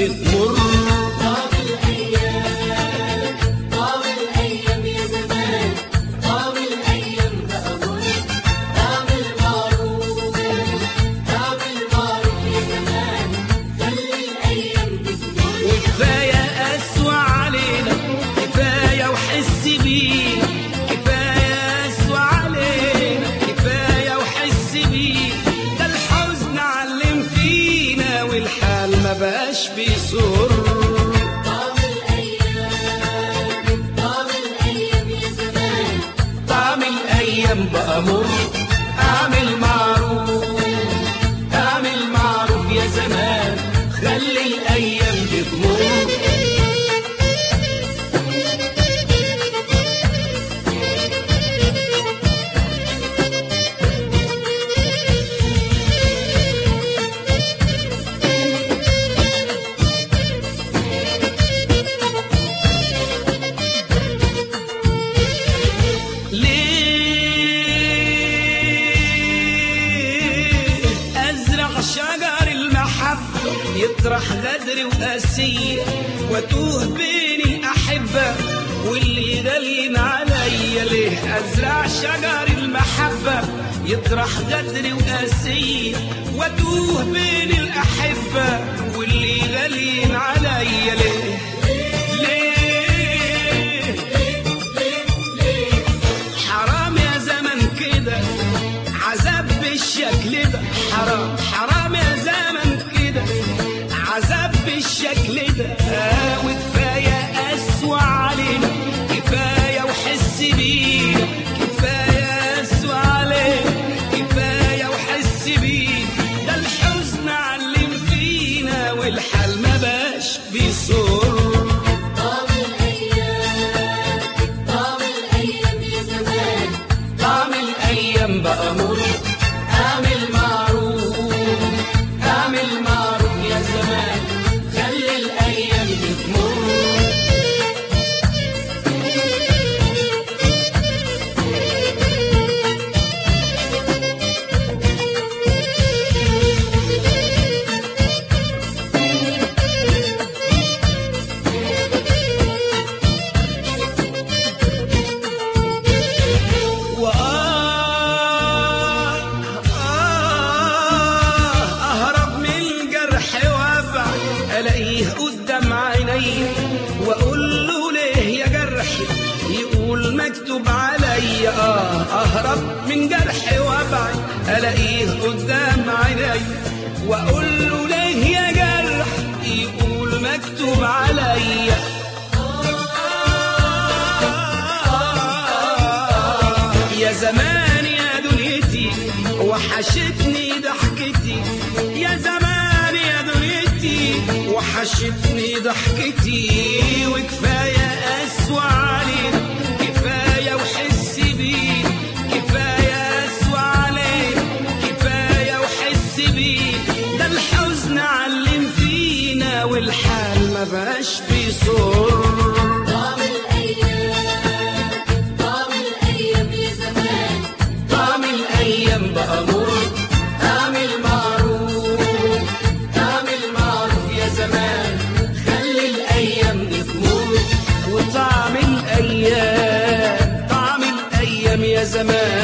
بتمر طاب الأيام طاب الأيام يا زمان طاب الأيام بقى مر طاب المعروف طاب المعروف يا زمان خلي الأيام بتمر وكفاية قسوة علينا كفاية وحس بينا كفاية قسوة علينا كفاية وحس بينا ده الحزن علم فينا والحال ما بقاش بيسر طاب الأيام طاب الأيام يا زمان طعم الأيام بقى مر أعمل معروف أعمل معروف يا زمان خلي الأيام بتمر ليه أزرع شجر المحبة يطرح غدر وقاسية وأتوه بين الأحبة واللي يدلين عليا ليه أزرع شجر المحبة يطرح غدر وقاسية وأتوه بين الأحبة واللي يدلين عليا ليه ليه حرام يا زمن كده عذاب بالشكل ده حرام حرام يا زمن كده عذاب بالشكل ده آه، وكفايه قسوة علينا كفايه وحس بينا كفايه قسوة علينا كفايه وحس بينا ده الحزن علم فينا والحال ما بقاش بيصر طاب الأيام طاب الأيام يا زمان طعم الايام بقى مر اعمل معروف اعمل معروف يا زمان خلي الايام بتمر أهرب من جرح وابع ألاقيه قدام عيني وأقول له ليه يا جرحي يقول مكتوب عليا آه أهرب من جرح وابع ألاقيه قدام عيني وأقول له ليه يا جرح يقول مكتوب عليا يا زمان يا دنيتي وحشتني ضحكتي يا زمان يا دنيتي وحشتني ضحكتي وكفاية قسوة علينا كفاية وحس بينا كفاية قسوة علينا كفاية وحس بينا ده الحزن علم فينا والحال ما بقاش بيصر طاب الأيام طاب الأيام يا زمان طعم الايام بقى مر اعمل معروف اعمل معروف يا زمان خلي الايام دي تمر وطعم الايام طعم الايام يا زمان